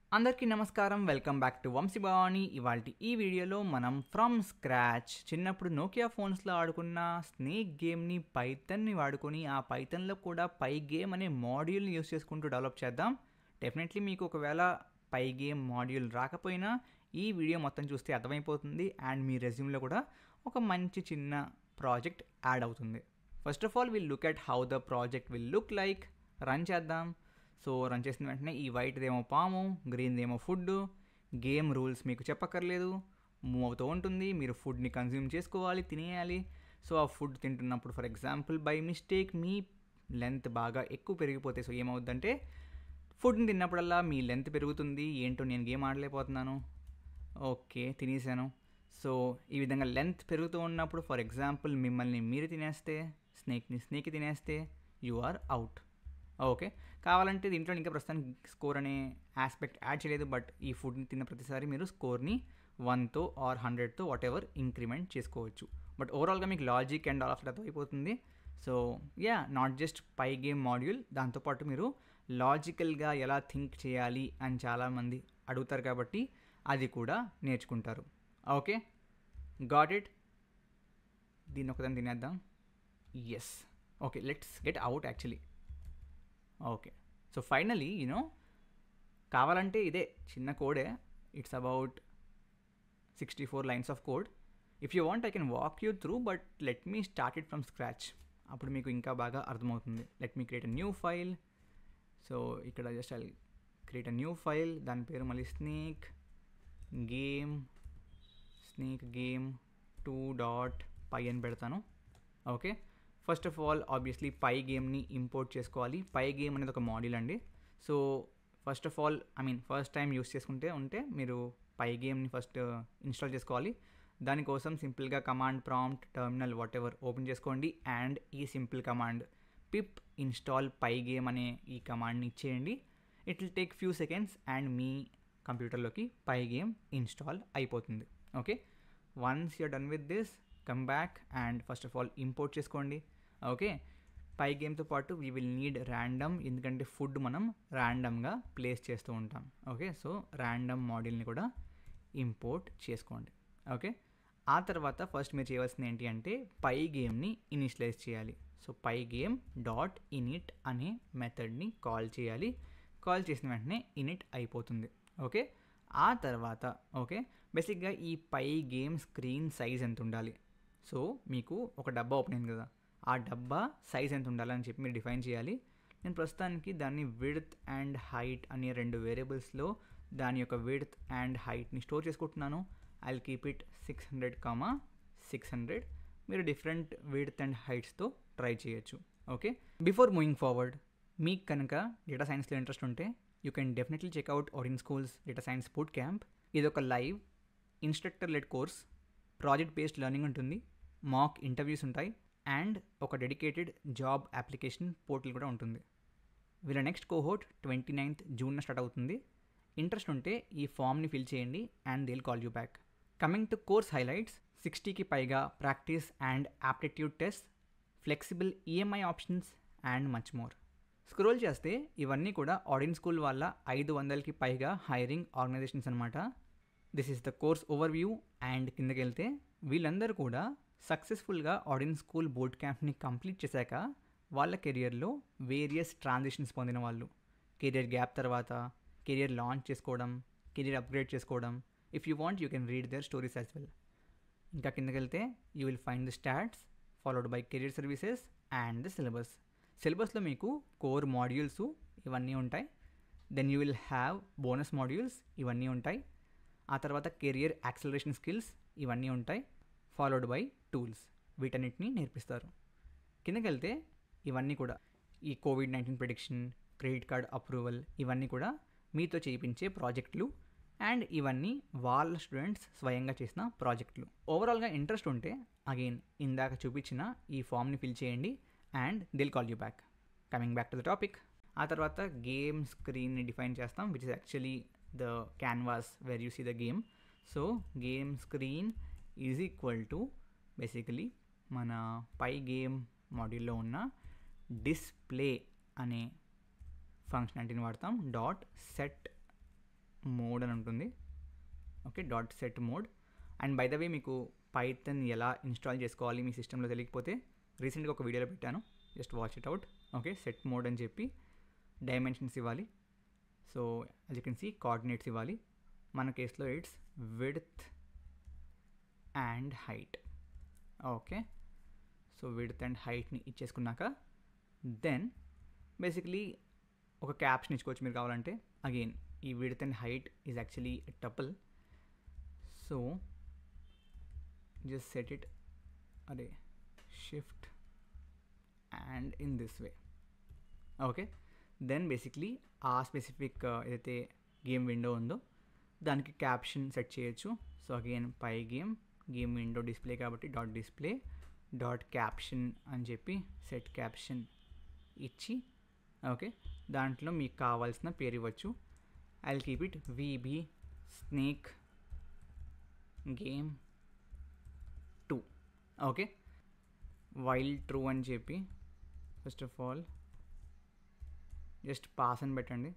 అందరికీ నమస్కారం welcome back to వంశీభవాని ఇవాళ ఈ వీడియోలో మనం ఫ్రమ్ స్క్రాచ్ చిన్నప్పుడు నోకియా ఫోన్స్లో ఆడుకున్న స్నేక్ గేమ్ని పైథన్ని వాడుకొని ఆ పైథన్లో కూడా పై గేమ్ అనే మాడ్యూల్ని యూస్ చేసుకుంటూ డెవలప్ చేద్దాం డెఫినెట్లీ మీకు ఒకవేళ పై గేమ్ మాడ్యూల్ రాకపోయినా ఈ వీడియో మొత్తం చూస్తే అర్థమైపోతుంది అండ్ మీ రెజ్యూమ్లో కూడా ఒక మంచి చిన్న ప్రాజెక్ట్ యాడ్ అవుతుంది first of all will look at how the project will look like run చేద్దాం సో రన్ చేసిన వెంటనే ఈ వైట్దేమో పాము గ్రీన్దేమో ఫుడ్ గేమ్ రూల్స్ మీకు చెప్పక్కర్లేదు మూవ్ అవుతూ ఉంటుంది మీరు ఫుడ్ని కన్జ్యూమ్ చేసుకోవాలి తినేయాలి సో ఆ ఫుడ్ తింటున్నప్పుడు ఫర్ ఎగ్జాంపుల్ బై మిస్టేక్ మీ లెంత్ బాగా ఎక్కువ పెరిగిపోతే సో ఏమవుద్దంటే ఫుడ్ని తిన్నప్పుడల్లా మీ లెంత్ పెరుగుతుంది ఏంటో నేను గేమ్ ఆడలేకపోతున్నాను ఓకే తినేసాను సో ఈ విధంగా లెంత్ పెరుగుతూ ఉన్నప్పుడు ఫర్ ఎగ్జాంపుల్ మిమ్మల్ని మీరు తినేస్తే స్నేక్ని స్నేక్ తినేస్తే యు ఆర్ అవుట్ ఓకే కావాలంటే దీంట్లో ఇంకా ప్రస్తుతానికి స్కోర్ అనే ఆస్పెక్ట్ యాడ్ చేయలేదు బట్ ఈ ఫుడ్ని తిన్న ప్రతిసారి మీరు స్కోర్ని వన్తో ఆర్ హండ్రెడ్తో వాట్ ఎవర్ ఇంక్రిమెంట్ చేసుకోవచ్చు బట్ ఓవరాల్గా మీకు logic and all of that అయిపోతుంది so yeah not just Pygame module దాంతోపాటు మీరు లాజికల్గా ఎలా థింక్ చేయాలి అని చాలామంది అడుగుతారు కాబట్టి అది కూడా నేర్చుకుంటారు ఓకే గాట్ ఇట్ దీన్ని ఒకదాన్ని తినేద్దాం yes okay let's get out actually okay so finally you know కావాలంటే ఇదే చిన్న కోడే it's about sixty four lines of code if you want I can walk you through but let me start it from scratch అప్పుడు మీకు ఇంకా బాగా అర్థమవుతుంది let me create a new file so ఇక్కడ just I create a new file దాని పేరు మళ్ళీ snake game snake game two dot py అని పెడతాను okay first of all obviously పై గేమ్ని ఇంపోర్ట్ చేసుకోవాలి పై గేమ్ అనేది ఒక మోడల్ అండి so first of all I mean first time use చేసుకుంటే ఉంటే మీరు పై గేమ్ని ఫస్ట్ ఇన్స్టాల్ చేసుకోవాలి దానికోసం సింపుల్గా command prompt terminal whatever open చేసుకోండి అండ్ ఈ simple command pip install Pygame అనే ఈ కమాండ్ని ఇచ్చేయండి it will take few seconds and మీ కంప్యూటర్లోకి పై గేమ్ ఇన్స్టాల్ అయిపోతుంది okay once you're done with this come back and first of all import చేసుకోండి ఓకే పై గేమ్తో పాటు వీ విల్ నీడ్ ర్యాండమ్ ఎందుకంటే ఫుడ్ మనం ర్యాండమ్గా ప్లేస్ చేస్తూ ఉంటాం ఓకే సో ర్యాండమ్ మోడల్ని కూడా ఇంపోర్ట్ చేసుకోండి ఓకే ఆ తర్వాత ఫస్ట్ మీరు చేయవలసింది ఏంటి అంటే పై గేమ్ని ఇనిషియలైజ్ చేయాలి సో పై గేమ్ డాట్ ఇనిట్ అనే మెథడ్ని కాల్ చేయాలి కాల్ చేసిన వెంటనే ఇనిట్ అయిపోతుంది ఓకే ఆ తర్వాత ఓకే బేసిక్గా ఈ పై గేమ్ స్క్రీన్ సైజ్ ఎంత ఉండాలి సో మీకు ఒక డబ్బా ఓపెన్ అయింది కదా ఆ డబ్బా సైజ్ ఎంత ఉండాలని చెప్పి మీరు డిఫైన్ చేయాలి నేను ప్రస్తుతానికి దాన్ని విడ్త్ అండ్ హైట్ అనే రెండు వేరియబుల్స్లో దాని యొక్క విడ్త్ అండ్ హైట్ని స్టోర్ చేసుకుంటున్నాను I keep it six hundred comma six hundred మీరు డిఫరెంట్ విడ్త్ అండ్ హైట్స్తో ట్రై చేయొచ్చు ఓకే బిఫోర్ మూవింగ్ ఫార్వర్డ్ మీకు కనుక డేటా సైన్స్లో ఇంట్రెస్ట్ ఉంటే you can definitely check out Odin school's data science boot camp ఇది ఒక live instructor led course project based learning ఉంటుంది మాక్ ఇంటర్వ్యూస్ ఉంటాయి అండ్ ఒక డెడికేటెడ్ జాబ్ అప్లికేషన్ పోర్టల్ కూడా ఉంటుంది వీళ్ళ next cohort twenty ninth జూన్న start అవుతుంది ఇంట్రెస్ట్ ఉంటే ఈ ఫామ్ని ఫిల్ చేయండి and they'll call you back coming to course highlights సిక్స్టీకి పైగా practice and aptitude test flexible EMI options and much more scroll చేస్తే ఇవన్నీ కూడా ఆడియన్ స్కూల్ వాళ్ళ ఐదు వందలకి పైగా హైరింగ్ ఆర్గనైజేషన్స్ అనమాట this is the course overview and కిందకి వెళ్తే వీళ్ళందరూ కూడా సక్సెస్ఫుల్గా ఆడియన్ స్కూల్ బోర్డ్ క్యాంప్ని కంప్లీట్ చేశాక వాళ్ళ కెరియర్లో వేరియస్ ట్రాన్సిషన్స్ పొందిన వాళ్ళు కెరియర్ గ్యాప్ తర్వాత కెరియర్ లాంచ్ చేసుకోవడం కెరియర్ అప్గ్రేడ్ చేసుకోవడం if you want you can read their stories as well ఇంకా కిందకి వెళ్తే you will find the stats followed by career services and the syllabus సిలబస్లో మీకు కోర్ మాడ్యూల్స్ ఇవన్నీ ఉంటాయి then you will have bonus modules ఇవన్నీ ఉంటాయి ఆ తర్వాత కెరియర్ యాక్సలరేషన్ స్కిల్స్ ఇవన్నీ ఉంటాయి ఫాలోడ్ బై టూల్స్ వీటన్నిటిని నేర్పిస్తారు కిందకి వెళ్తే ఇవన్నీ కూడా ఈ COVID nineteen prediction credit card approval ఇవన్నీ కూడా మీతో చేయించే ప్రాజెక్టులు అండ్ ఇవన్నీ వాళ్ళ స్టూడెంట్స్ స్వయంగా చేసిన ప్రాజెక్టులు ఓవరాల్గా ఇంట్రెస్ట్ ఉంటే అగైన్ ఇందాక చూపించిన ఈ ఫామ్ని ఫిల్ చేయండి and they'll call you back coming back to the topic ఆ తర్వాత గేమ్ స్క్రీన్ని డిఫైన్ చేస్తాం which is actually the canvas where you see the game so game screen is equal to basically మన పై గేమ్ మాడ్యూల్లో ఉన్న display అనే ఫంక్షనాలిటీని వాడతాం dot set mode అని ఉంటుంది okay dot set mode and by the way మీకు Python ఎలా install చేసుకోవాలి మీ సిస్టంలో తెలియకపోతే రీసెంట్గా ఒక వీడియోలో పెట్టాను just watch it out okay set mode అని చెప్పి డైమెన్షన్స్ ఇవ్వాలి సో అది యూ కెన్ సీ కోఆర్డినేట్స్ ఇవ్వాలి మన కేసులో it's width and height okay so width and హైట్ని ఇచ్చేసుకున్నాక దెన్ బేసిక్లీ ఒక క్యాప్షన్ ఇచ్చుకోవచ్చు మీరు కావాలంటే అగైన్ ఈ width and height is actually tuple so just set it అరే shift and in this way okay then basically ఆ స్పెసిఫిక్ ఏదైతే గేమ్ విండో ఉందో దానికి క్యాప్షన్ సెట్ చేయొచ్చు so again Pygame game window display కాబట్టి dot display dot caption అని చెప్పి set caption ఇచ్చి ఓకే దాంట్లో మీకు కావాల్సిన పేరు ఇవ్వచ్చు I keep it VB snake game two okay while true అని చెప్పి first of all just pass అని పెట్టండి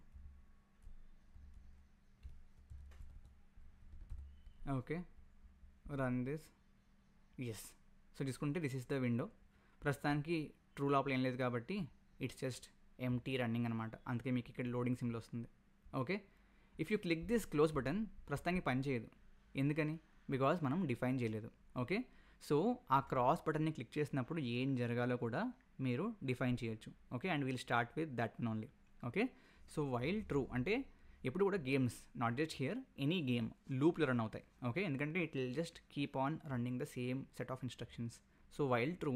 okay run this yes so తీసుకుంటే దిస్ ఇస్ ద విండో ప్రస్తుతానికి ట్రూ లోపల ఏం లేదు కాబట్టి ఇట్స్ జస్ట్ ఎంటీ రన్నింగ్ అనమాట అందుకే మీకు ఇక్కడ లోడింగ్ సిమ్లో వస్తుంది okay if you click this close button ప్రస్తుతానికి పని చేయదు ఎందుకని బికాజ్ మనం డిఫైన్ చేయలేదు ఓకే సో ఆ క్రాస్ బటన్ని క్లిక్ చేసినప్పుడు ఏం జరగాలో కూడా మీరు డిఫైన్ చేయొచ్చు okay and will start with that one only okay so while true అంటే ఎప్పుడు కూడా games not just here any game లూప్లో రన్ అవుతాయి ఓకే ఎందుకంటే it will just keep on running the same set of instructions so while true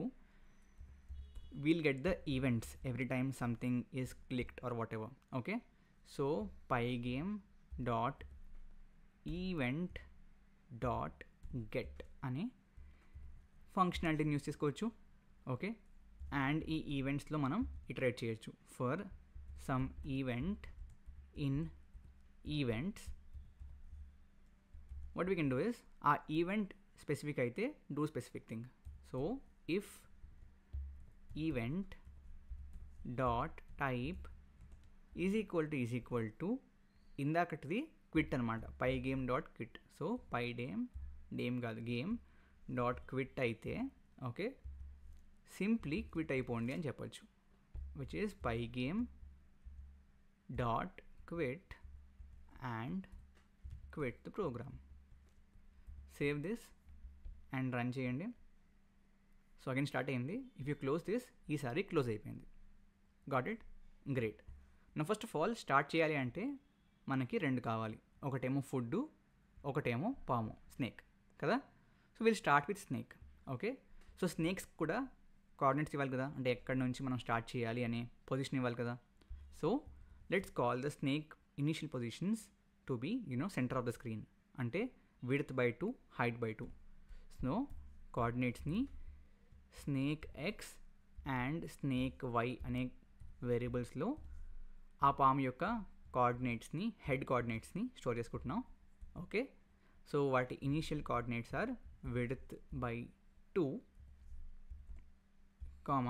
we'll get the events every time something is clicked or whatever okay so pygame dot event dot get అని ఫంక్షనాలిటీని use చేసుకోవచ్చు okay and ఈ ఈవెంట్స్లో మనం iterate చేయొచ్చు for some event in events what we can do is ఆ event specific అయితే do specific thing so if event dot type is equal to is equal to ఇందాకటిది క్విట్ అనమాట పై game dot quit so py డేమ్ డేమ్ కాదు game dot quit అయితే okay simply quit అయిపోండి అని చెప్పొచ్చు which is pi game dot quit and quit the program save this and run చేయండి సో అగైన్ స్టార్ట్ అయింది ఇఫ్ యూ క్లోజ్ దిస్ ఈసారి క్లోజ్ అయిపోయింది గాట్ ఇట్ గ్రేట్ నా first of all start చేయాలి అంటే మనకి రెండు కావాలి ఒకటేమో ఫుడ్ ఒకటేమో పాము స్నేక్ కదా so will start with snake okay so snakes కూడా కోఆర్డినేట్స్ ఇవ్వాలి కదా అంటే ఎక్కడి నుంచి మనం స్టార్ట్ చేయాలి అనే పొజిషన్ ఇవ్వాలి కదా so let's call the snake initial positions to be you know centre of the screen అంటే width by two height by two so కోఆర్డినేట్స్ని snake X and snake Y అనే వేరియబుల్స్లో ఆ పామ్ యొక్క కోఆర్డినేట్స్ని హెడ్ కోఆర్డినేట్స్ని స్టోర్ చేసుకుంటున్నాం ఓకే సో వాటి initial coordinates are width by two comma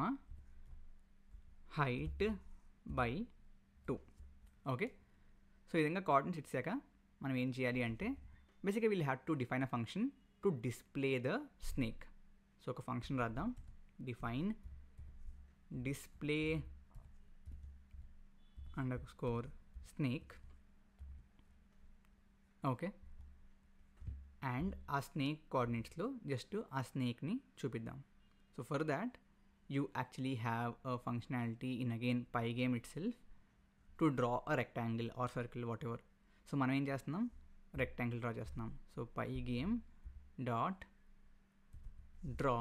height by two okay so ఈ విధంగా కోఆర్డినేట్స్ ఇచ్చాక మనం ఏం చేయాలి అంటే బేసిక్గా will have to define a function to display the snake so ఒక ఫంక్షన్ రాద్దాం define display underscore snake okay and ఆ స్నేక్ కోఆర్డినేట్స్లో జస్ట్ ఆ స్నేక్ని చూపిద్దాం so for that you actually have a functionality in again Pygame itself to draw a rectangle or circle whatever so మనం ఏం చేస్తున్నాం rectangle draw చేస్తున్నాం so pi game dot draw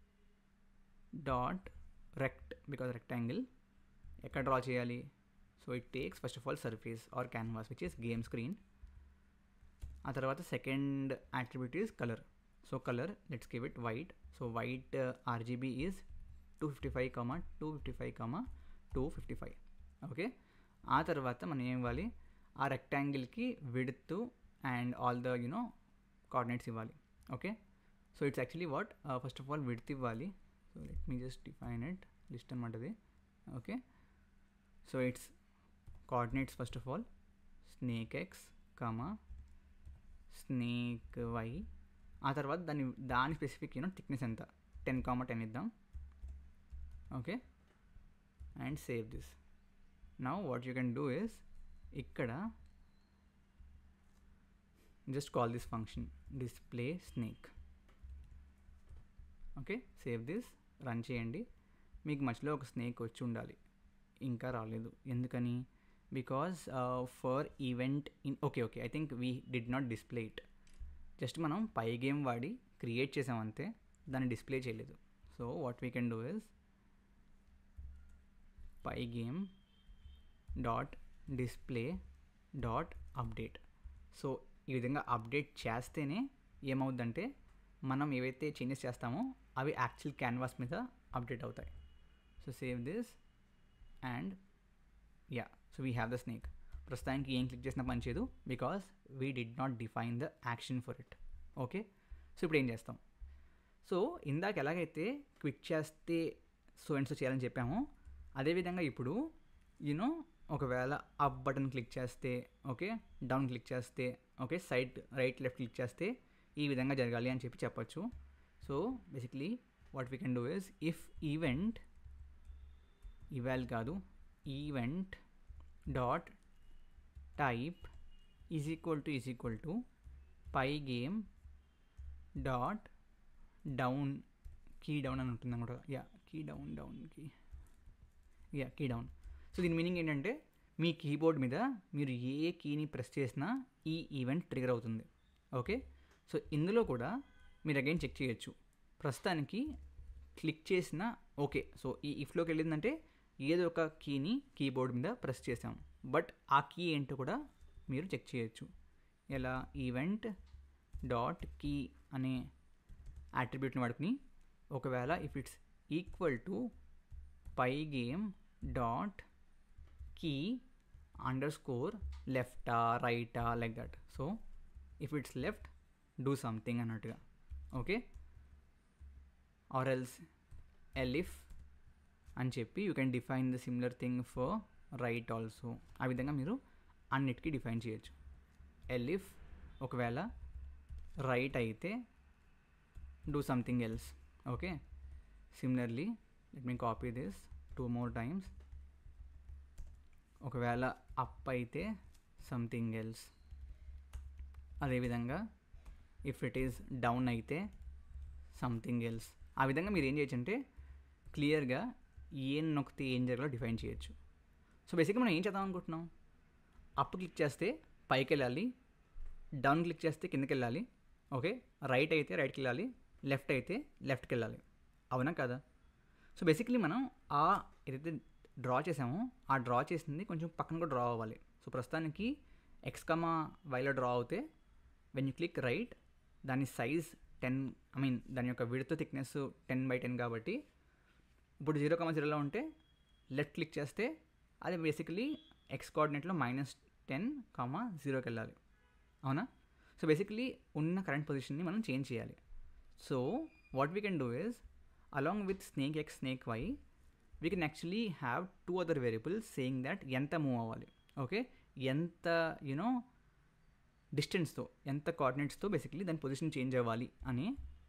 dot rect because rectangle ఎక్కడ draw చేయాలి so it takes first of all surface or canvas which is game screen ఆ తర్వాత second attribute is colour so colour let's give it white so white RGB is two fifty five comma two fifty five comma two fifty five okay ఆ తర్వాత మనం ఏం ఇవ్వాలి ఆ రెక్టాంగిల్కి width and all the you know coordinates ఇవ్వాలి okay so it's actually what first of all width ఇవ్వాలి so let me just define it list అనమాట అది okay so it's coordinates first of all snake X comma snake Y ఆ తర్వాత దాని దాని specific you know thickness ఎంత ten comma ten ఇద్దాం okay and save this now what you can do is ఇక్కడ just call this function display snake okay save this run చేయండి మీకు మధ్యలో ఒక స్నేక్ వచ్చి ఉండాలి ఇంకా రాలేదు ఎందుకని because for event in okay okay I think we did not display it just మనం పై గేమ్ వాడి క్రియేట్ చేసామంతే దాన్ని డిస్ప్లే చేయలేదు so what we can do is pi game dot display dot update so ఈ విధంగా update చేస్తేనే ఏమవుద్దంటే మనం ఏవైతే చేంజెస్ చేస్తామో అవి యాక్చువల్ క్యాన్వాస్ మీద అప్డేట్ అవుతాయి so save this and yeah so we have the snake ప్రస్తుతానికి ఏం క్లిక్ చేసినా పని చేయదు because we did not define the action for it okay so ఇప్పుడు ఏం చేస్తాం సో ఇందాక ఎలాగైతే క్విక్ చేస్తే సో అండ్ సో చేయాలని చెప్పామో అదేవిధంగా ఇప్పుడు యూనో ఒకవేళ అప్ బటన్ క్లిక్ చేస్తే ఓకే డౌన్ క్లిక్ చేస్తే okay side right left click చేస్తే ఈ విధంగా జరగాలి అని చెప్పి చెప్పచ్చు so basically what we can do is if event eval కాదు event dot type is equal to is equal to pi game dot down key down అని ఉంటుంది అనమాట yeah key down down key yeah key down so దీని meaning ఏంటంటే మీ keyboard మీద మీరు ఏ కీని ప్రెస్ చేసినా ఈ ఈవెంట్ ట్రిగర్ అవుతుంది ఓకే సో ఇందులో కూడా మీరు అగైన్ చెక్ చేయొచ్చు ప్రస్తుతానికి క్లిక్ చేసిన ఓకే సో ఈ ఇఫ్లోకి వెళ్ళిందంటే ఏదో ఒక కీని కీబోర్డ్ మీద ప్రెస్ చేసాం బట్ ఆ కీ ఏంటో కూడా మీరు చెక్ చేయొచ్చు ఎలా ఈవెంట్ డాట్ కీ అనే యాట్రిబ్యూట్ని వాడుకుని ఒకవేళ if it's equal to pi game dot key under score లెఫ్టా రైటా like that so if it's left do something అన్నట్టుగా ఓకే ఆర్ ఎల్స్ ఎలిఫ్ అని చెప్పి you can define the similar thing for right also ఆ విధంగా మీరు అన్నిటికీ define చేయొచ్చు ఎలిఫ్ ఒకవేళ రైట్ అయితే do something else okay similarly let me copy this two more times ఒకవేళ అప్ అయితే సంథింగ్ ఎల్స్ అదేవిధంగా ఇఫ్ ఇట్ ఈస్ డౌన్ అయితే సంథింగ్ ఎల్స్ ఆ విధంగా మీరు ఏం చేయొచ్చు అంటే క్లియర్గా ఏం నొక్కితే ఏం జరగాలో డిఫైన్ చేయొచ్చు సో బేసిక్గా మనం ఏం చేద్దాం అనుకుంటున్నాం అప్ క్లిక్ చేస్తే పైకి వెళ్ళాలి డౌన్ క్లిక్ చేస్తే కిందకి వెళ్ళాలి ఓకే రైట్ అయితే రైట్కి వెళ్ళాలి లెఫ్ట్ అయితే లెఫ్ట్కి వెళ్ళాలి అవునా కదా సో బేసిక్లీ మనం ఆ ఏదైతే డ్రా చేసామో ఆ డ్రా చేసింది కొంచెం పక్కన కూడా డ్రా అవ్వాలి సో ప్రస్తుతానికి ఎక్స్ కమా వైలో డ్రా అవుతే వెన్ యూ క్లిక్ రైట్ దాని సైజ్ టెన్ ఐ మీన్ దాని యొక్క విడత థిక్నెస్ టెన్ బై టెన్ కాబట్టి ఇప్పుడు జీరో కమా జీరోలో ఉంటే లెఫ్ట్ క్లిక్ చేస్తే అది బేసికలీ ఎక్స్ కోఆర్డినేట్లో మైనస్ టెన్ కామా జీరోకి వెళ్ళాలి అవునా సో బేసికలీ ఉన్న కరెంట్ పొజిషన్ని మనం చేంజ్ చేయాలి so what we can do is along with snake X snake Y we can actually have two other variables saying that ఎంత మూవ్ అవ్వాలి ఓకే ఎంత యునో డిస్టెన్స్తో ఎంత కోఆర్డినేట్స్తో బేసిక్లీ దాని పొజిషన్ చేంజ్ అవ్వాలి అని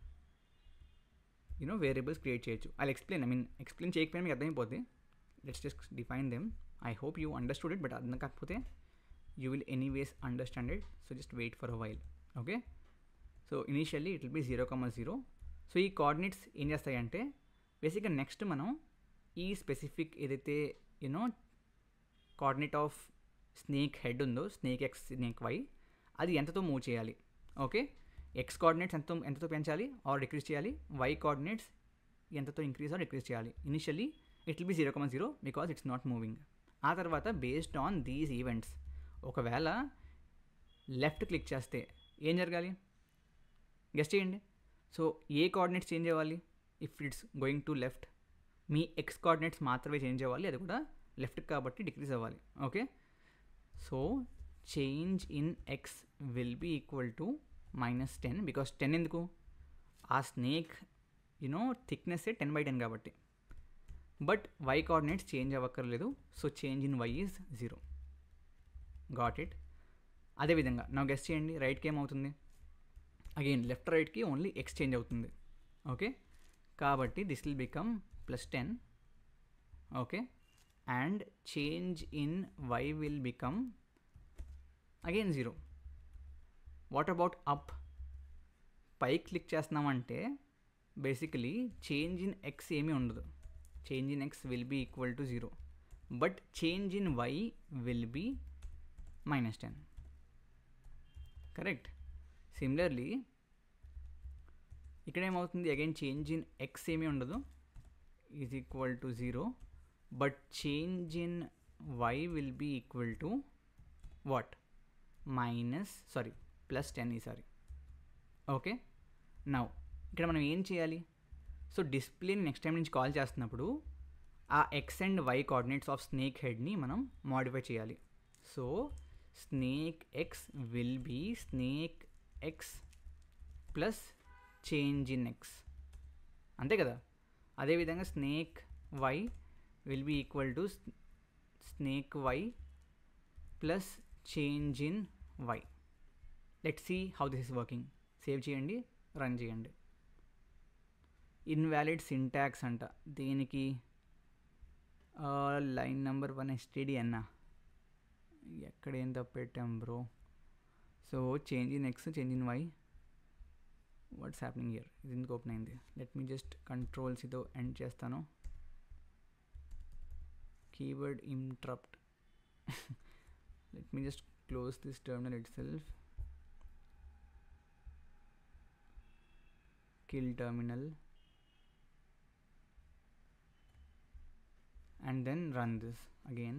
యూనో వేరియబుల్స్ క్రియేట్ చేయొచ్చు I explain I mean explain చేయకపోయినా మీకు అర్థమైపోద్ది let's just define them I hope you understood it but అర్థం కాకపోతే you will anyways understand it so just wait for a while okay so initially it will be zero comma zero so ఈ coordinates ఏం చేస్తాయంటే బేసిక్గా next మనం ఈ specific ఏదైతే you know coordinate of snake head ఉందో స్నేక్ ఎక్స్ స్నేక్ వై అది ఎంతతో మూవ్ చేయాలి ఓకే ఎక్స్ కోఆర్డినేట్స్ ఎంతో ఎంతతో పెంచాలి ఆర్ డిక్రీజ్ చేయాలి వై కోఆర్డినేట్స్ ఎంతతో ఇంక్రీజ్ ఆర్ డిక్రీజ్ చేయాలి initially it will be zero comma zero because it's not moving ఆ తర్వాత బేస్డ్ ఆన్ దీస్ ఈవెంట్స్ ఒకవేళ లెఫ్ట్ క్లిక్ చేస్తే ఏం జరగాలి గెస్ట్ చేయండి సో ఏ కోఆర్డినేట్స్ చేంజ్ అవ్వాలి if it's going to left మీ ఎక్స్ కోఆర్డినేట్స్ మాత్రమే చేంజ్ అవ్వాలి అది కూడా లెఫ్ట్ కాబట్టి డిక్రీజ్ అవ్వాలి okay so change in X will be equal to minus ten because ten ఎందుకు ఆ snake you know thickness ten by ten కాబట్టి బట్ వై కోఆర్డినేట్స్ చేంజ్ అవ్వక్కర్లేదు so change in Y is zero got it అదేవిధంగా నా guess చేయండి రైట్కి ఏమవుతుంది again left రైట్కి ఓన్లీ ఎక్స్చేంజ్ అవుతుంది ఓకే కాబట్టి this will become plus ten okay and change in Y will become again zero what about up పై click చేస్తున్నామంటే బేసికలీ చేంజ్ ఇన్ ఎక్స్ ఏమీ ఉండదు change in X will be equal to zero but change in Y will be minus ten correct similarly ఇక్కడ ఏమవుతుంది again change in X ఏమీ ఉండదు is equal to zero but change in Y will be equal to what minus sorry plus ten ఈసారి okay now ఇక్కడ మనం ఏం చేయాలి so డిస్ప్లేని నెక్స్ట్ టైం నుంచి కాల్ చేస్తున్నప్పుడు ఆ X and Y coordinates of snake హెడ్ని మనం మాడిఫై చేయాలి so snake X will be snake X plus change in X అంతే కదా అదేవిధంగా snake Y will be equal to snake Y plus change in Y let see how this is working save చేయండి run చేయండి invalid syntax అంట దేనికి line number one STD అన్న ఎక్కడ ఏం తప్పెట్టాం bro so change in X change in Y what's happening here ఇది ఎందుకు ఓపెన్ అయింది లెట్ మీ జస్ట్ కంట్రోల్స్ ఇదో ఎండ్ చేస్తాను keyword interrupt let me just close this terminal itself kill terminal and then run this again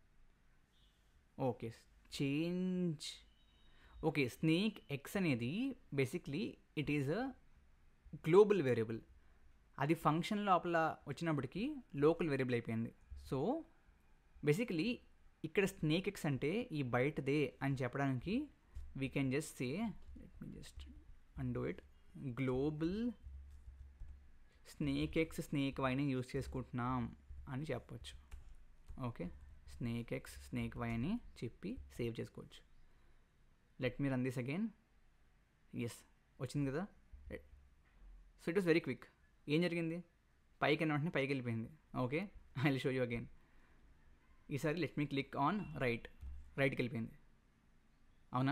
okay change okay snake X అనేది basically it is a global variable అది function లోపల వచ్చినప్పటికీ local variable అయిపోయింది so basically ఇక్కడ snake X అంటే ఈ బయటదే అని చెప్పడానికి we can just say let me just undo it global snake X snake వైని యూస్ చేసుకుంటున్నాం అని చెప్పొచ్చు okay snake X snake Y అని చెప్పి సేవ్ చేసుకోవచ్చు let me run this again yes వచ్చింది కదా so it was very quick ఏం జరిగింది పైకి అన్న వెంటనే పైకి వెళ్ళిపోయింది okay I will show you again ఈసారి let me click on right రైట్కి వెళ్ళిపోయింది అవునా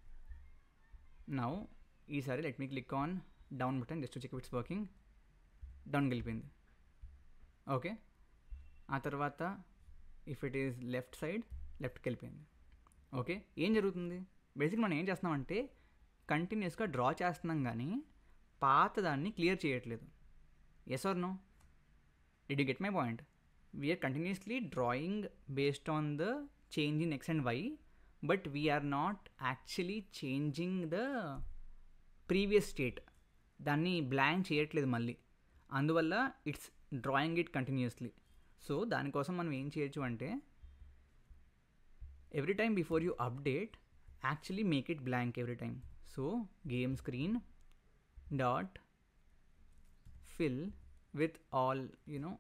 నౌ ఈసారి let me click on down button just check it's working డౌన్కి వెళ్ళిపోయింది ఓకే ఆ తర్వాత if it is left side లెఫ్ట్కి వెళ్ళిపోయింది ఓకే ఏం జరుగుతుంది బేసిక్ మనం ఏం చేస్తున్నామంటే కంటిన్యూస్గా డ్రా చేస్తున్నాం కానీ పాత దాన్ని క్లియర్ చేయట్లేదు yes or no did you get my point we're continuously drawing based on the change in X and Y but we're not actually changing the previous state దాన్ని బ్లాంక్ చేయట్లేదు మళ్ళీ అందువల్ల it's drawing it continuously so దానికోసం మనం ఏం చేయొచ్చు అంటే every time before you update actually make it blank every time so game screen dot fill with all you know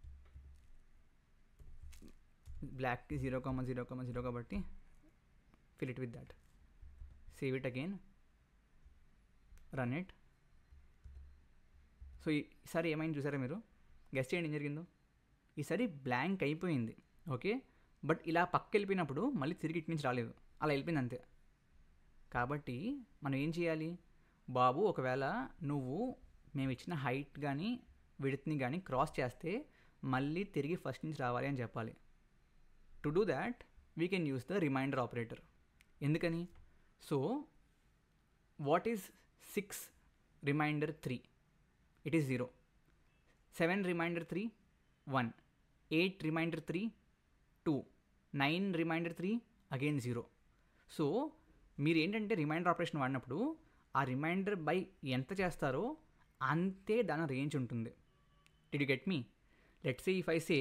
బ్లాక్కి zero comma zero comma zero కాబట్టి fill it with that save it again run it so ఈసారి ఏమైంది చూసారా మీరు guest చేయండి ఏం జరిగిందో ఈసారి బ్లాంక్ అయిపోయింది ఓకే బట్ ఇలా పక్క వెళ్ళిపోయినప్పుడు మళ్ళీ తిరిగి ఇటు నుంచి రాలేదు అలా వెళ్ళిపోయింది అంతే కాబట్టి మనం ఏం చేయాలి బాబు ఒకవేళ నువ్వు మేము ఇచ్చిన హైట్ కానీ విడత్ని కానీ క్రాస్ చేస్తే మళ్ళీ తిరిగి ఫస్ట్ నుంచి రావాలి అని చెప్పాలి to do that we can use the remainder operator ఎందుకని so what is six remainder three it is zero seven remainder three one eight remainder three two nine remainder three again zero so మీరు ఏంటంటే reminder operation వాడినప్పుడు ఆ reminder by ఎంత చేస్తారో అంతే దాని range ఉంటుంది do you get me let say if I say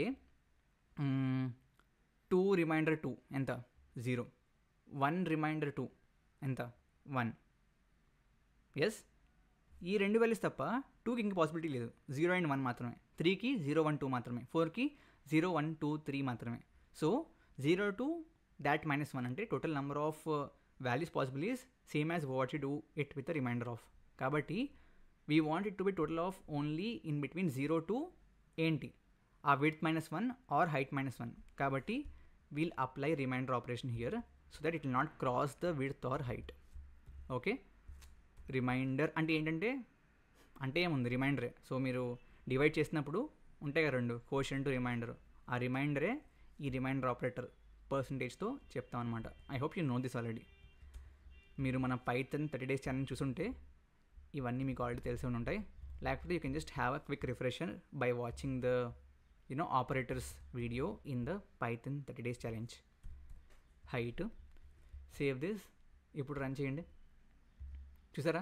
two remainder two ఎంత జీరో వన్ రిమైండర్ టూ ఎంత వన్ ఎస్ ఈ రెండు వాల్యూస్ తప్ప టూకి ఇంక పాసిబిలిటీ లేదు జీరో అండ్ వన్ మాత్రమే త్రీకి జీరో వన్ టూ మాత్రమే ఫోర్కి జీరో వన్ టూ త్రీ మాత్రమే so zero to that minus one అంటే total number of values possible is same as what you do it with remainder of కాబట్టి we want it to be total of only in between zero to ఏంటి ఆ width minus one or height minus one కాబట్టి we'll apply remainder operation here so that it will not cross the width or height okay reminder అంటే ఏంటంటే అంటే ఏముంది రిమైండరే so మీరు divide చేసినప్పుడు ఉంటాయి కదా రెండు క్వశ్చన్ టు రిమైండర్ ఆ రిమైండరే ఈ రిమైండర్ ఆపరేటర్ పర్సంటేజ్తో చెప్తాం అనమాట I hope you know this already మీరు మన పైథన్ థర్టీ డేస్ ఛానల్ చూసుంటే ఇవన్నీ మీకు ఆల్రెడీ తెలిసి ఉండి ఉంటాయి లేకపోతే you can just have a quick refresher by watching the you know operators video in the Python thirty days challenge height save this ఇప్పుడు రన్ చేయండి చూసారా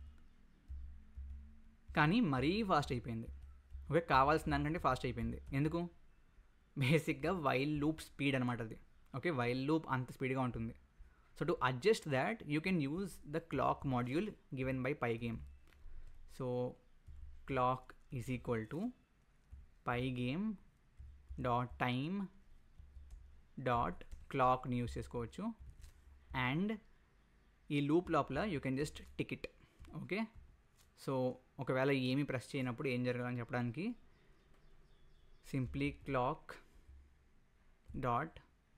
కానీ మరీ ఫాస్ట్ అయిపోయింది ఓకే కావాల్సిన దానికంటే ఫాస్ట్ అయిపోయింది ఎందుకు బేసిక్గా వైల్ లూప్ స్పీడ్ అనమాట అది ఓకే వైల్ లూప్ అంత స్పీడ్గా ఉంటుంది so to adjust that you can use the clock module given by pygame so clock is equal to pi game dot time dot క్లాక్ని use చేసుకోవచ్చు and ఈ loop లోపల you can just ticket okay so ఒకవేళ ఏమి press చేయనప్పుడు ఏం జరగాలని చెప్పడానికి simply clock dot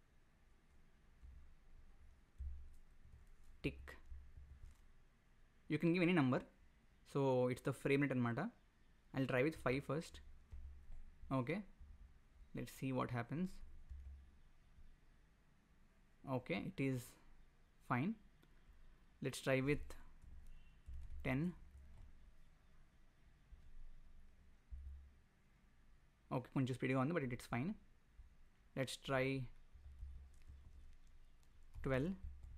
tick you can give any number so it's the frame rate అనమాట I try with five first okay let see what happens okay it is fine let's try with ten okay కొంచెం స్పీడ్గా ఉంది but it it's fine let's try twelve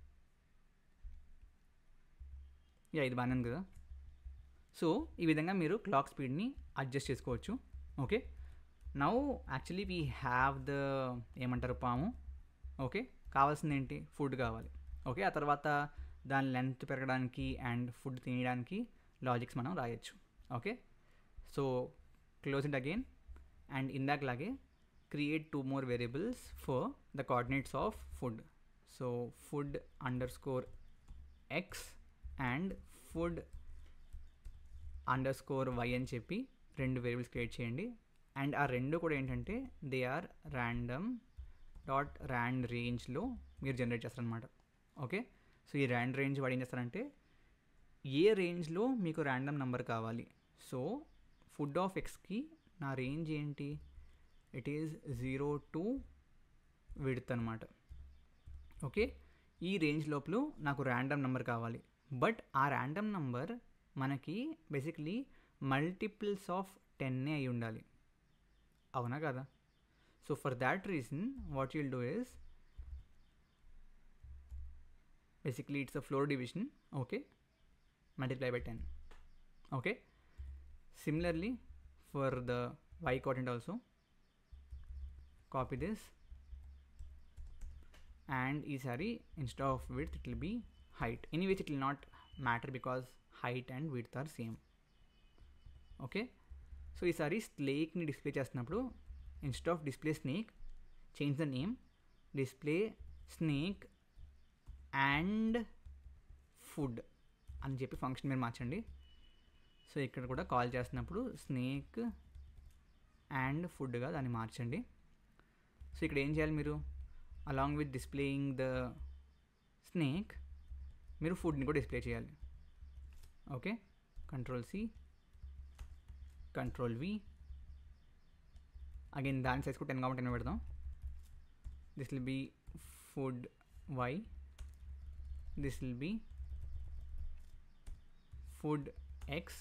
yeah ఇది బాగానే ఉంది కదా so ఈ విధంగా మీరు క్లాక్ స్పీడ్ని అడ్జస్ట్ చేసుకోవచ్చు okay now actually we have the ఏమంటారు పాము ఓకే కావాల్సింది ఏంటి ఫుడ్ కావాలి ఓకే ఆ తర్వాత దాని లెంత్ పెరగడానికి అండ్ ఫుడ్ తినడానికి లాజిక్స్ మనం రాయొచ్చు okay so close it again and ఇందాకలాగే create two more variables for the coordinates of food so food underscore x and food underscore y అని చెప్పి రెండు వేరియబుల్స్ క్రియేట్ చేయండి and ఆ రెండు కూడా ఏంటంటే they are random dot rand రేంజ్లో మీరు జనరేట్ చేస్తారనమాట ఓకే సో ఈ ర్యాండ్ రేంజ్ వాడు ఏం చేస్తారంటే ఏ రేంజ్లో మీకు ర్యాండమ్ నెంబర్ కావాలి సో ఫుడ్ ఆఫ్ ఎక్స్కి నా రేంజ్ ఏంటి it is zero to width అనమాట ఓకే ఈ రేంజ్ లోపల నాకు ర్యాండమ్ నెంబర్ కావాలి బట్ ఆ ర్యాండమ్ నెంబర్ మనకి బేసిక్లీ మల్టిపుల్స్ ఆఫ్ టెన్నే అయి ఉండాలి అవునా కదా so for that reason what you'll do is basically it's a floor division okay multiply by 10 okay similarly for the y quadrant also copy this and ఈసారి instead of width it will be height anyways it will not matter because height and width are same okay so ఈసారి స్నేక్ని display చేస్తున్నప్పుడు instead of display snake change the name display snake and food అని చెప్పి function మీరు మార్చండి so ఇక్కడ కూడా call చేస్తున్నప్పుడు స్నేక్ అండ్ ఫుడ్గా దాన్ని మార్చండి సో ఇక్కడ ఏం చేయాలి మీరు along with displaying the snake మీరు ఫుడ్ని కూడా డిస్ప్లే చేయాలి okay control C control V again దాని సైజ్ కూడా టెన్ కాబట్టి టెన్ పెడదాం this will be food y this will be food x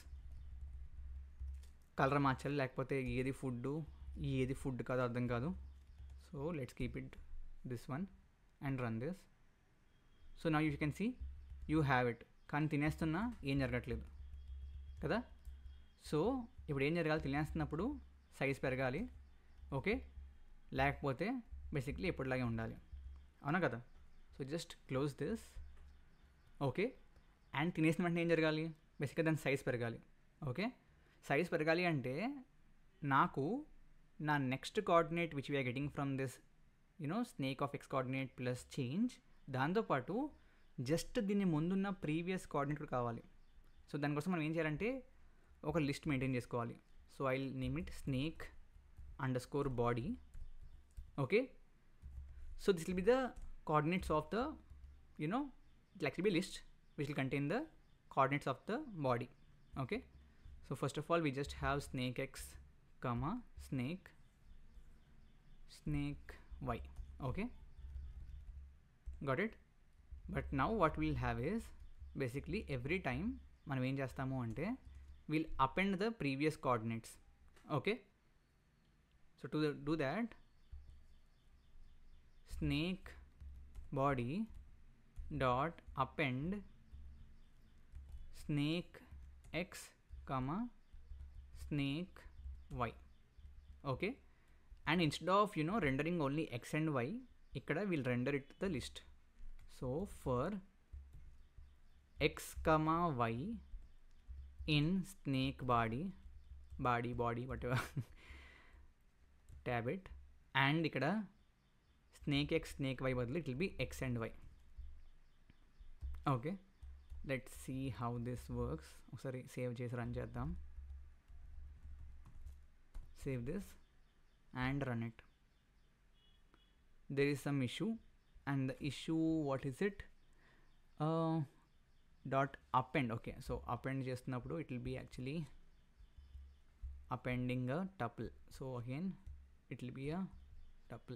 colour మార్చాలి లేకపోతే ఏది ఫుడ్ ఏది ఫుడ్ కాదో అర్థం కాదు so let's keep it this one and run this so నా you can see you have it కానీ తినేస్తున్నా ఏం జరగట్లేదు కదా సో ఇప్పుడు ఏం జరగాలి తినేస్తున్నప్పుడు సైజ్ పెరగాలి ఓకే లేకపోతే బేసిక్లీ ఎప్పటిలాగే ఉండాలి అవునా కదా so just close this okay and తినేసిన వెంటనే ఏం జరగాలి బేసిక్గా దాని సైజ్ పెరగాలి ఓకే సైజ్ పెరగాలి అంటే నాకు నా next coordinate which we're getting from this you know snake of x coordinate plus change దాంతోపాటు జస్ట్ దీని ముందున్న ప్రీవియస్ కోఆర్డినేట్ కూడా కావాలి సో దానికోసం మనం ఏం చేయాలంటే ఒక లిస్ట్ మెయింటైన్ చేసుకోవాలి so I name it snake underscore body okay so this will be the coordinates of the you know it will actually be a list which will contain the coordinates of the body okay so first of all we just have snake x comma snake snake y okay got it but now what we'll have is basically every time మనం ఏం చేస్తాము అంటే will append the previous coordinates okay so to do that snake body dot append snake x comma snake y okay and instead of you know rendering only x and y ఇక్కడ will render it the list so for x comma y in snake body body body whatever ట్యాబెట్ and ఇక్కడ snake X snake y బదులు it will be x and y okay let see how this works ఒకసారి save చేసి run చేద్దాం save this and run it there is some issue and the issue what is it uh, dot append okay so append చేస్తున్నప్పుడు it will be actually appending a tuple so again it will be a tuple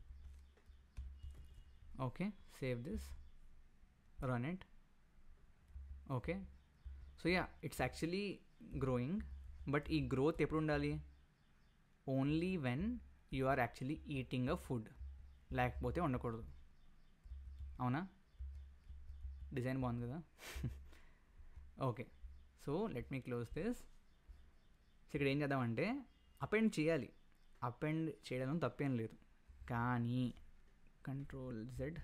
okay save this run it okay so yeah it's actually growing but ఈ growth ఎప్పుడు ఉండాలి only when you are actually eating a food లేకపోతే ఉండకూడదు అవునా design బాగుంది కదా okay so let me close this so ఇక్కడ ఏం చేద్దామంటే అపెండ్ చేయాలి అపెండ్ చేయడం తప్పేం లేదు కానీ control Z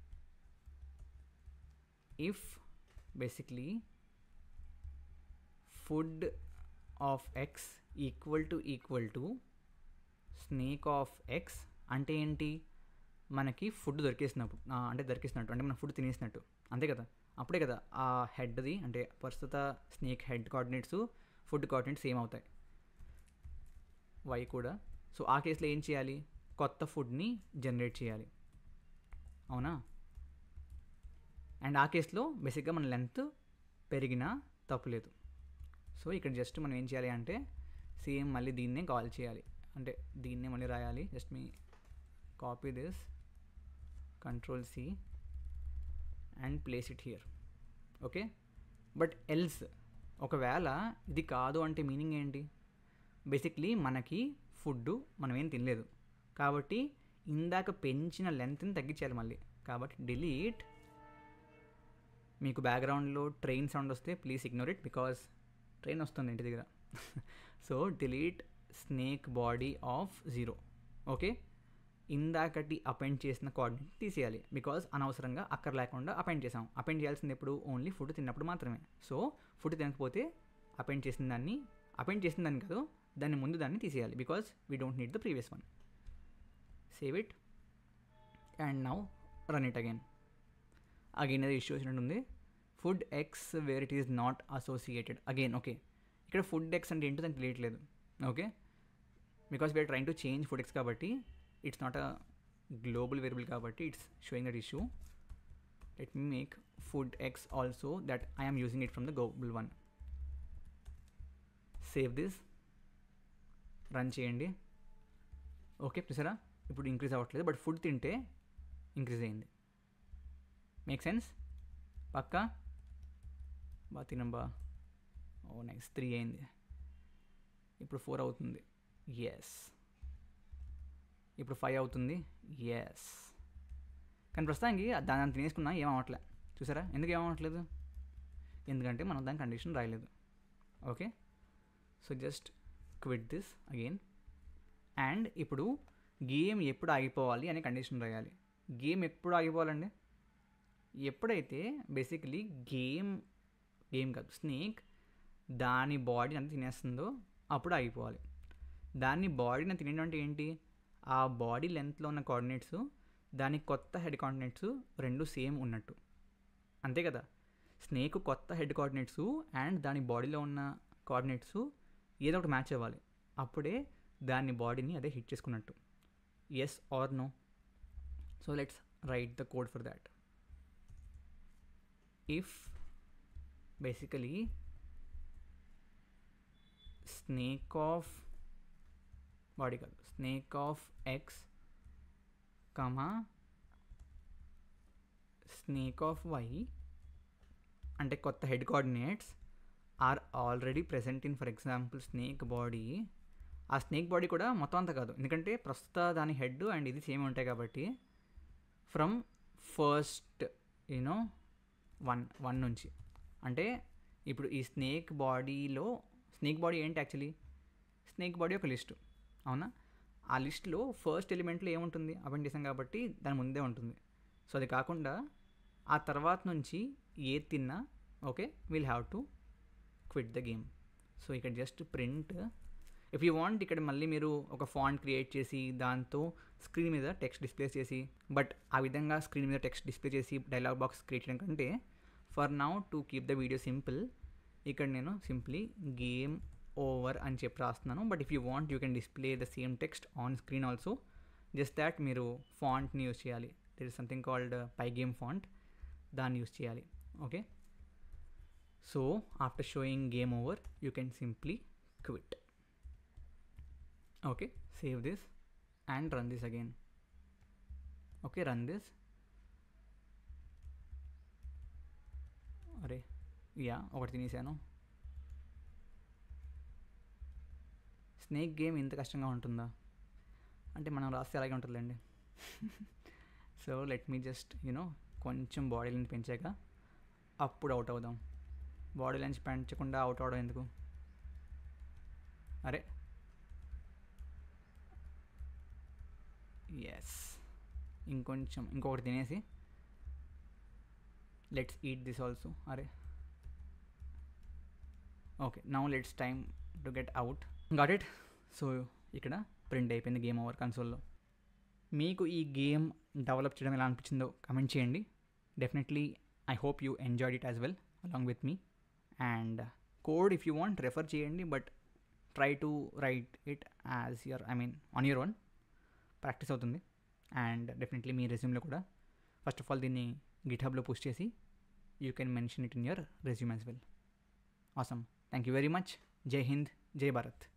if basically food of x equal to equal to snake of x అంటే ఏంటి మనకి ఫుడ్ దొరికేసినప్పుడు ఆ, అంటే దొరికేసినట్టు అంటే మనం ఫుడ్ తినేసినట్టు అంతే కదా అప్పుడే కదా ఆ హెడ్ది అంటే ప్రస్తుత snake head coordinates food coordinates same అవుతాయి వై కూడా సో ఆ కేసులో ఏం చేయాలి కొత్త ఫుడ్ని జనరేట్ చేయాలి అవునా అండ్ ఆ కేసులో బేసిక్గా మన లెంత్ పెరిగినా తప్పులేదు సో ఇక్కడ జస్ట్ మనం ఏం చేయాలి అంటే సేమ్ మళ్ళీ దీన్నే కాల్ చేయాలి అంటే దీన్నే మళ్ళీ రాయాలి జస్ట్ మీ copy this control C and place it here okay but else ఒకవేళ ఇది కాదు అంటే మీనింగ్ ఏంటి బేసిక్లీ మనకి ఫుడ్ మనం ఏం తినలేదు కాబట్టి ఇందాక పెంచిన లెంత్ని తగ్గించాలి మళ్ళీ కాబట్టి డిలీట్ మీకు బ్యాక్గ్రౌండ్లో ట్రైన్ సౌండ్ వస్తే please ignore it because train వస్తుంది ఇంటి దగ్గర so delete snake body of zero okay ఇందాకటి అపెండ్ చేసిన కోఆర్డినేట్ తీసేయాలి బికాజ్ అనవసరంగా అక్కర్ లేకుండా అపెండ్ చేసాం అపెండ్ చేయాల్సింది ఎప్పుడు ఓన్లీ ఫుడ్ తిన్నప్పుడు మాత్రమే సో ఫుడ్ తినకపోతే అపెండ్ చేసిన దాన్ని అపెండ్ చేసిన దాన్ని కాదు దాన్ని ముందు దాన్ని తీసేయాలి because we don't need the previous one save it and now run it again again అది ఇష్యూ వచ్చినట్టుంది food x where it is not associated again okay ఇక్కడ ఫుడ్ ఎక్స్ అంటే ఏంటో దానికి తెలియట్లేదు okay because we're trying to change food x కాబట్టి it's not a global variable కాబట్టి it's showing that issue let me make food x also that I'm using it from the global one save this run చేయండి okay చూసారా ఇప్పుడు increase అవ్వట్లేదు but food తింటే increase అయింది make sense పక్కా బా తినంబా ఓ నెక్స్ట్ త్రీ అయింది ఇప్పుడు ఫోర్ అవుతుంది ఎస్ ఇప్పుడు ఫైవ్ అవుతుంది ఎస్ కానీ ప్రస్తుతానికి దాని దాన్ని తినేసుకున్నా ఏం అవ్వట్లే చూసారా ఎందుకు ఏమవ్వట్లేదు ఎందుకంటే మనం దాని కండిషన్ రాయలేదు okay so just quit this again and ఇప్పుడు గేమ్ ఎప్పుడు ఆగిపోవాలి అనే కండిషన్ రాయాలి గేమ్ ఎప్పుడు ఆగిపోవాలండి ఎప్పుడైతే బేసికలీ గేమ్ గేమ్ కాదు స్నేక్ దాని బాడీ అంతా తినేస్తుందో అప్పుడు ఆగిపోవాలి దాని బాడీని తినేయడం అంటే ఏంటి ఆ బాడీ లెంత్లో ఉన్న కోఆర్డినేట్స్ దాని కొత్త హెడ్ కోఆర్డినేట్స్ రెండు సేమ్ ఉన్నట్టు అంతే కదా స్నేక్ కొత్త హెడ్ కోఆర్డినేట్స్ అండ్ దాని బాడీలో ఉన్న కోఆర్డినేట్స్ ఏదో ఒకటి మ్యాచ్ అవ్వాలి అప్పుడే దాని బాడీని అదే హిట్ చేసుకున్నట్టు yes or no so let's write the code for that if basically snake of body కాదు snake of x comma snake of y అంటే కొత్త head coordinates are already present in for example snake body ఆ snake body కూడా మొత్తం అంతా కాదు ఎందుకంటే ప్రస్తుత దాని హెడ్ అండ్ ఇది సేమ్ ఉంటాయి కాబట్టి from first you know one one నుంచి అంటే ఇప్పుడు ఈ స్నేక్ బాడీలో స్నేక్ బాడీ ఏంటి యాక్చువల్లీ స్నేక్ బాడీ ఒక లిస్టు అవునా ఆ లిస్ట్లో ఫస్ట్ ఎలిమెంట్లో ఏముంటుంది అపెండ్ చేసాం కాబట్టి దాని ముందే ఉంటుంది సో అది కాకుండా ఆ తర్వాత నుంచి ఏ తిన్నా okay will have to quit the game so ఇక్కడ just print if you want ఇక్కడ మళ్ళీ మీరు ఒక ఫాంట్ క్రియేట్ చేసి దాంతో స్క్రీన్ మీద టెక్స్ట్ డిస్ప్లే చేసి బట్ ఆ విధంగా స్క్రీన్ మీద టెక్స్ట్ డిస్ప్లే చేసి డైలాగ్ బాక్స్ క్రియేట్ చేయడం కంటే for now to keep the video simple ఇక్కడ నేను సింప్లీ గేమ్ ఓవర్ అని చెప్పి రాస్తున్నాను but if you want you can display the same text on screen also just that మీరు ఫాంట్ని యూస్ చేయాలి there is something called pygame font దాన్ని use చేయాలి okay so after showing game over you can simply quit okay save this and run this again okay run this అరే yeah ఒకటి తినేసాను snake game ఇంత కష్టంగా ఉంటుందా అంటే మనం రాస్తే అలాగే ఉంటుందిలేండి so let me just you know కొంచెం బాడీ లెంత్ పెంచాక అప్పుడు అవుట్ అవుదాం బాడీ లెంత్ పెంచకుండా అవుట్ అవడం ఎందుకు అరే ఎస్ ఇంకొంచెం ఇంకొకటి తినేసి లెట్స్ ఈట్ దిస్ ఆల్సో అరే okay now let's time to get out got it so ఇక్కడ ప్రింట్ అయిపోయింది గేమ్ ఓవర్ కన్సోల్లో మీకు ఈ గేమ్ డెవలప్ చేయడం ఎలా అనిపించిందో కమెంట్ చేయండి definitely I hope you enjoyed it as well along with me and code if you want refer చేయండి but try to write it as your I mean on your own practice అవుతుంది and definitely మీ రెజ్యూమ్లో కూడా first of all దీన్ని గిట్ హబ్లో push చేసి you can mention it in your resume as well awesome thank you very much జై హింద్ జై భారత్